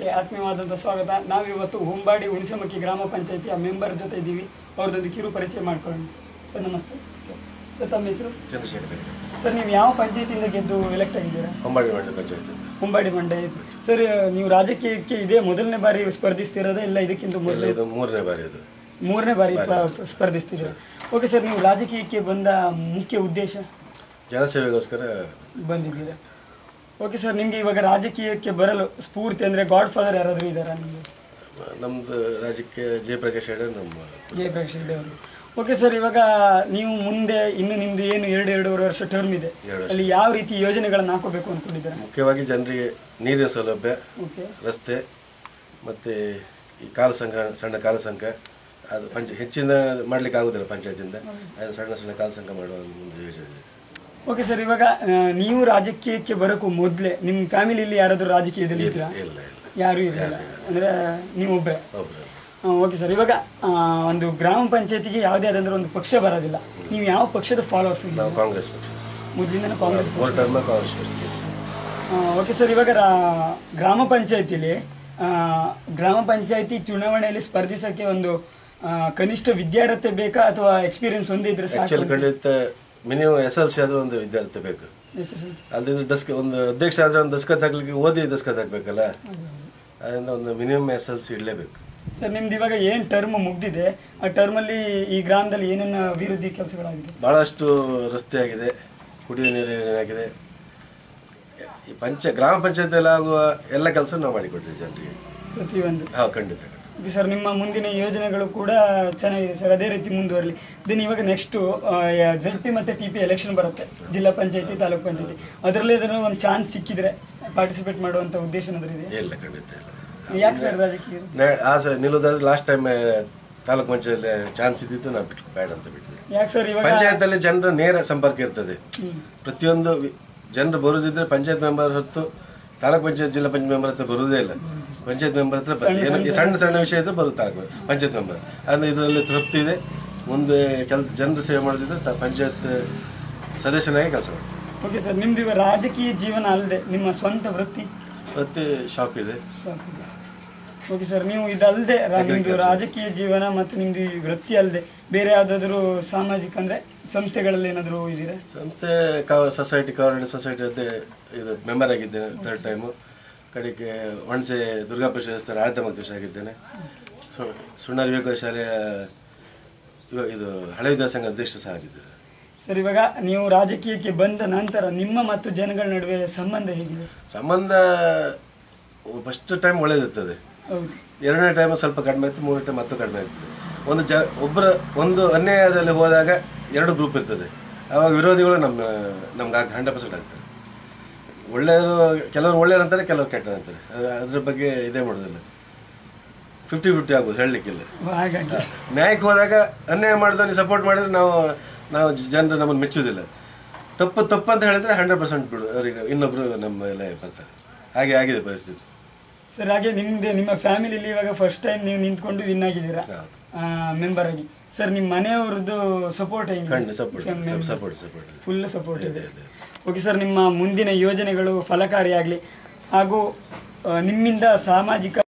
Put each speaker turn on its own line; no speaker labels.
ಕಾರ್ಯಕ್ರಮಕ್ಕೆ ಆತ್ಮೀಯವಾದಂಥ ಸ್ವಾಗತ ನಾವಿವತ್ತು ಹೊಂಬಾಡಿ ಹುಣಸಮಕ್ಕಿ ಗ್ರಾಮ ಪಂಚಾಯತಿಯ ಮೆಂಬರ್ ಜೊತೆ ಇದ್ದೀವಿ ಅವ್ರದ್ದೊಂದು ಕಿರು ಪರಿಚಯ ಮಾಡ್ಕೊಳ್ಳೋಣ ಸರ್ ನಮಸ್ತೆ ಸರ್ ತಮ್ಮ ಹೆಸರು
ಚಂದ್ರಶೇಖರ್
ಸರ್ ನೀವು ಯಾವ ಪಂಚಾಯತಿಯಿಂದ ಗೆದ್ದು ಎಲೆಕ್ಟ್ ಆಗಿದ್ದೀರಾ
ಹೊಂಬಾಡಿ ಮಂಡಲ ಪಂಚಾಯತ್
ಹೊಂಬಾಡಿ ಮಂಡ್ಯ ಸರ್ ನೀವು ರಾಜಕೀಯಕ್ಕೆ ಇದೇ ಮೊದಲನೇ ಬಾರಿ ಸ್ಪರ್ಧಿಸ್ತಿರೋದಾ ಇಲ್ಲ ಇದಕ್ಕಿಂತ
ಎಲ್ಲ
ಮೊದಲು
ಇದು ಮೂರನೇ ಬಾರಿ ಇದು
ಮೂರನೇ ಬಾರಿ ಪ- ಸ್ಪರ್ಧಿಸ್ತಿದ್ದೀರಾ ಓಕೆ ಸರ್ ನೀವು ರಾಜಕೀಯಕ್ಕೆ ಬಂದ ಮುಖ್ಯ ಉದ್ದೇಶ
ಜನಸೇವೆಗೋಸ್ಕರ
ಬಂದಿದ್ದೀರಾ ಓಕೆ ಸರ್ ನಿಮಗೆ ಇವಾಗ ರಾಜಕೀಯಕ್ಕೆ ಬರಲು ಸ್ಫೂರ್ತಿ ಅಂದರೆ ಗಾಡ್ ಫಾದರ್ ಯಾರಾದರೂ ಇದ್ದಾರಾ ನಿಮಗೆ
ನಮ್ದು ರಾಜ್ಯಕ್ಕೆ ಜಯಪ್ರಕಾಶ್ ಹೆಗಡೆ ನಮ್ಮ
ಜಯಪ್ರಕಾಶ್ ರೆಡ್ಡಿ ಅವರು ಓಕೆ ಸರ್ ಇವಾಗ ನೀವು ಮುಂದೆ ಇನ್ನು ನಿಮ್ದು ಏನು ಎರಡು ಎರಡೂವರೆ ವರ್ಷ ಟರ್ಮ್ ಇದೆ
ಎರಡು
ಅಲ್ಲಿ ಯಾವ ರೀತಿ ಯೋಜನೆಗಳನ್ನು ಹಾಕೋಬೇಕು ಅಂದ್ಕೊಂಡಿದ್ದೀರಾ
ಮುಖ್ಯವಾಗಿ ಜನರಿಗೆ ನೀರಿನ ಸೌಲಭ್ಯ
ಓಕೆ
ರಸ್ತೆ ಮತ್ತು ಈ ಕಾಲು ಸಂಘ ಸಣ್ಣ ಕಾಲು ಸಂಘ ಅದು ಪಂಚ ಹೆಚ್ಚಿನ ಮಾಡ್ಲಿಕ್ಕೆ ಆಗೋದಿಲ್ಲ ಪಂಚಾಯತಿಂದ ಅದು ಸಣ್ಣ ಸಣ್ಣ ಕಾಲು ಸಂಘ ಮಾಡುವ ಒಂದು ಯೋಜನೆ ಇದೆ
ಓಕೆ ಸರ್ ಇವಾಗ ಆ, ನೀವು ರಾಜಕೀಯಕ್ಕೆ ಬರೋಕ್ಕೂ ಮೊದಲೇ ನಿಮ್ಮ ಫ್ಯಾಮಿಲಿಯಲ್ಲಿ ಯಾರಾದರೂ ರಾಜಕೀಯದಲ್ಲಿ ಇದ್ದೀರಾ
ಇಲ್ಲ ಇಲ್ಲ
ಯಾರೂ ಇರಲಿಲ್ಲ ಅಂದರೆ ನೀವೊಬ್ಬರೇ
ಒಬ್ಬರು
ಓಕೆ ಸರ್ ಇವಾಗ ಆ, ಒಂದು ಗ್ರಾಮ ಪಂಚಾಯತಿಗೆ ಯಾವುದೇ ಆದಂದ್ರೆ ಒಂದು ಪಕ್ಷ ಬರೋದಿಲ್ಲ ನೀವು ಯಾವ ಪಕ್ಷದ ಫಾಲೋವರ್ಸ್
ನಾವು ಕಾಂಗ್ರೆಸ್ ಪಕ್ಷ
ಮೊದಲಿಂದ ಕಾಂಗ್ರೆಸ್
ಮೂರು ಟರ್ಮ್ ಕಾಂಗ್ರೆಸ್ ಪಕ್ಷ
ಓಕೆ ಸರ್ ಇವಾಗ ರಾ- ಗ್ರಾಮ ಪಂಚಾಯತಿಲಿ ಆ, ಗ್ರಾಮ ಪಂಚಾಯತಿ ಚುನಾವಣೆಯಲ್ಲಿ ಸ್ಪರ್ಧಿಸಕ್ಕೆ ಒಂದು ಆ, ಕನಿಷ್ಠ ವಿದ್ಯಾರ್ಥಿ ಬೇಕಾ ಅಥವಾ ಎಕ್ಸ್ಪೀರಿಯನ್ಸ್ ಒಂದೇ ಇದ್ರೆ ಸಾಕು
ಆ್ಯಕ್ಚುಲಿ ಖಂಡಿತ ಮಿನಿಮಮ್ ಎಸ್ ಎಲ್ ಸಿ ಆದರೂ ಒಂದು ವಿದ್ಯಾರ್ಥಿ ಬೇಕು
SSLC.
ಅಲ್ಲಿ ದಸ್ಕ ಒಂದು ಅಧ್ಯಕ್ಷ ಆದ್ರೆ ಒಂದು ದಸ್ಕತ್ ಹಾಕ್ಲಿಕ್ಕೆ ಓದಿ ದಸ್ಕತ್ ಹಾಕ್ಬೇಕಲ್ಲ ಅದರಿಂದ ಒಂದು ಮಿನಿಮಮ್ ಎಸ್ ಎಲ್ ಸಿ ಇಡಲೇಬೇಕು
ಸರ್ ನಿಮ್ದು ಇವಾಗ ಏನು ಟರ್ಮ್ ಮುಗ್ದಿದೆ ಆ ಟರ್ಮಲ್ಲಿ ಈ ಗ್ರಾಮದಲ್ಲಿ ಏನೇನು ಅಭಿವೃದ್ಧಿ ಕೆಲಸಗಳಾಗಿದೆ
ಭಾಳಷ್ಟು ರಸ್ತೆ ಆಗಿದೆ ಕುಡಿಯುವ ನೀರು ಆಗಿದೆ ಈ ಪಂಚ ಗ್ರಾಮ ಪಂಚಾಯತಿಯಲ್ಲಿ ಆಗುವ ಎಲ್ಲ ಕೆಲಸ ನಾವು ಮಾಡಿಕೊಡ್ತೀವಿ ಜನರಿಗೆ
ಪ್ರತಿಯೊಂದು
ಹಾಂ ಖಂಡಿತ ಖಂಡಿತ.
ಓಕೆ ಸರ್ ನಿಮ್ಮ ಮುಂದಿನ ಯೋಜನೆಗಳು ಕೂಡ ಚೆನ್ನಾಗಿದೆ ಸರ್ ಅದೇ ರೀತಿ ಮುಂದುವರಲಿ ದೆನ್ ಇವಾಗ ನೆಕ್ಸ್ಟು ಜೆಡ್ ಪಿ ಮತ್ತು ಟಿ ಪಿ ಎಲೆಕ್ಷನ್ ಬರುತ್ತೆ ಜಿಲ್ಲಾ ಪಂಚಾಯತಿ ತಾಲೂಕು ಪಂಚಾಯತಿ ಅದರಲ್ಲಿ ಏನಾದ್ರು ಒಂದು ಚಾನ್ಸ್ ಸಿಕ್ಕಿದ್ರೆ ಪಾರ್ಟಿಸಿಪೇಟ್ ಮಾಡುವಂಥ ಉದ್ದೇಶ ಏನಾದ್ರು ಇದೆ
ಇಲ್ಲ ಖಂಡಿತ ಇಲ್ಲ
ಯಾಕೆ ಸರ್ ರಾಜಕೀಯ
ನೆ- ಆ ಸರ್ ನಿಲ್ಲೋದಾದ್ರೆ last time taluk panchayat chance ಇದ್ದಿತ್ತು ನಾವು ಬಿಟ್ಟು ಬೇಡ ಅಂತ ಬಿಟ್ವಿ
ಯಾಕೆ ಸರ್ ಇವಾಗ
ಪಂಚಾಯತಲ್ಲಿ ಜನರ ನೇರ ಸಂಪರ್ಕ ಇರ್ತದೆ
ಹ್ಮ್.
ಪ್ರತಿಯೊಂದು ವಿ- ಜನರು ಬರುದಿದ್ರೆ ಪಂಚಾಯತ್ ಮೆಂಬರ್ ಹೊರತು ತಾಲೂಕ್ ಪಂಚಾಯತ್ ಜಿಲ್ಲಾ ಪಂಚಾಯತ್ ಮೆಂಬರ್ ಹತ್ರ ಬರುವುದೇ ಇಲ್ಲ ಪಂಚಾಯತ್ ಮೆಂಬರ್ ಹತ್ರ ಬರ್ತಾರೆ. ಏನೋ ಈ ಸಣ್ಣ ಸಣ್ಣ ವಿಷಯ ಇದ್ರೆ ಬರುತ್ತೆ ತಾಲೂಕು ಪಂಚಾಯತ್ ಮೆಂಬರ್ ಅಂದ್ರೆ ಇದರಲ್ಲಿ ತೃಪ್ತಿ ಇದೆ ಮುಂದೆ ಕೆಲ ಜನರ ಸೇವೆ ಮಾಡೋದಿದ್ರೆ ತ- ಪಂಚಾಯತ್ ಸದಸ್ಯನಾಗಿ ಕೆಲಸ ಮಾಡ್ತೀವಿ
ಓಕೆ ಸರ್ ನಿಮ್ದು ಇವಾಗ ರಾಜಕೀಯ ಜೀವನ ಅಲ್ಲದೆ ನಿಮ್ಮ ಸ್ವಂತ ವೃತ್ತಿ
ಮತ್ತೆ ಶಾಪ್ ಇದೆ
ಓಕೆ ಸರ್ ನೀವು ಇದಲ್ಲದೆ ನಿಮ್ದು ರಾಜಕೀಯ ಜೀವನ ಮತ್ತು ನಿಮ್ದು ಈ ವೃತ್ತಿ ಅಲ್ಲದೆ ಬೇರೆ ಯಾವುದಾದ್ರೂ ಸಾಮಾಜಿಕ ಅಂದ್ರೆ ಸಂಸ್ಥೆಗಳಲ್ಲಿ ಏನಾದರೂ ಇದ್ದೀರಾ
ಸಂಸ್ಥೆ ಕವ ಸೊಸೈಟಿ ಕವರ್ನೆಂಟ್ ಸೊಸೈಟಿ ಅದೇ ಇದು ಮೆಂಬರ್ ಆಗಿದ್ದೇನೆ ಥರ್ಡ್ ಟೈಮು ಕಡೆಗೆ ಒಣಸೆ ದುರ್ಗಾಪುರ ದೇವಸ್ಥಾನ ಆಡಳಿತ ಅಧ್ಯಕ್ಷ ಆಗಿದ್ದೇನೆ ಸು ಸುಣ್ಣಾರ್ ವಿವೇಕ ಶಾಲೆಯ ಇವ- ಇದು ಹಳೆ ವಿದ್ಯಾಸಂಘ ಅಧ್ಯಕ್ಷ ಸಹ ಆಗಿದ್ದೇನೆ
ಸರ್ ಇವಾಗ ನೀವು ರಾಜಕೀಯಕ್ಕೆ ಬಂದ ನಂತರ ನಿಮ್ಮ ಮತ್ತು ಜನಗಳ ನಡುವೆ ಸಂಬಂಧ ಹೇಗಿದೆ
ಸಂಬಂಧ ಫಸ್ಟ್ ಟೈಮ್ ಒಳ್ಳೇದಿರ್ತದೆ
ಹೌದು
ಎರಡನೇ ಟೈಮ್ ಸ್ವಲ್ಪ ಕಡಿಮೆ ಆಯ್ತು ಮೂರನೇ ಟೈಮ್ ಮತ್ತೆ ಕಡಿಮೆ ಆಗ್ತದೆ ಒಂದು ಜ ಒಬ್ಬರ ಒಂದು ಅನ್ಯಾಯದಲ್ಲಿ ಹೋದಾಗ ಎರಡು ಗ್ರೂಪ್ ಇರ್ತದೆ ಆವಾಗ ವಿರೋಧಿಗಳು ನಮ್ಮ ನಮ್ಗೆ ಆಗ ಹಂಡ್ರೆಡ್ ಪರ್ಸೆಂಟ್ ಆಗ್ತದೆ ಒಳ್ಳೆಯವರು ಕೆಲವರು ಒಳ್ಳೆಯರು ಅಂತಾರೆ ಕೆಲವರು ಕೆಟ್ಟರು ಅಂತಾರೆ ಅದು- ಅದ್ರ ಬಗ್ಗೆ ಇದೇ ಮಾಡೋದಿಲ್ಲ ಫಿಫ್ಟಿ ಫಿಫ್ಟಿ ಆಗ್ಬೋದು ಹೇಳಲಿಕ್ಕಿಲ್ಲ
ಹಾಗಾಗಿ
ನ್ಯಾಯಕ್ಕೆ ಹೋದಾಗ ಅನ್ಯಾಯ ಮಾಡಿದವನಿಗೆ ಸಪೋರ್ಟ್ ಮಾಡಿದ್ರೆ ನಾವು ನಾವು ಜನರು ನಮ್ಮನ್ನು ಮೆಚ್ಚುವುದಿಲ್ಲ ತಪ್ಪು ತಪ್ಪು ಅಂತ ಹೇಳಿದ್ರೆ ಹಂಡ್ರೆಡ್ ಪರ್ಸೆಂಟ್ ಬಿಡು ಅವರಿಗೆ ಇನ್ನೊಬ್ರು ನಮ್ಮ ಎಲ್ಲ ಬರ್ತಾರೆ ಹಾಗೆ ಆಗಿದೆ ಪರಿಸ್ಥಿತಿ
ಸರ್ ಹಾಗೆ ನಿಮ್ದು ನಿಮ್ಮ ಫ್ಯಾಮಿಲಿಲಿ ಇವಾಗ ಫಸ್ಟ್ ಟೈಮ್ ನೀವು ನಿಂತ್ಕೊಂಡು ವಿನ್ ಆಗಿದ್ದೀರಾ
ಹೌದು
ಮೆಂಬರ್ ಆಗಿ ಸರ್ ನಿಮ್ಮ ಮನೆಯವ್ರದ್ದು ಸಪೋರ್ಟ್
ಖಂಡಿತ support support support
full support ಇದೆ ಓಕೆ ಸರ್ ನಿಮ್ಮ ಮುಂದಿನ ಯೋಜನೆಗಳು ಫಲಕಾರಿಯಾಗಲಿ ಹಾಗೂ ಆ, ನಿಮ್ಮಿಂದ ಸಾಮಾಜಿಕ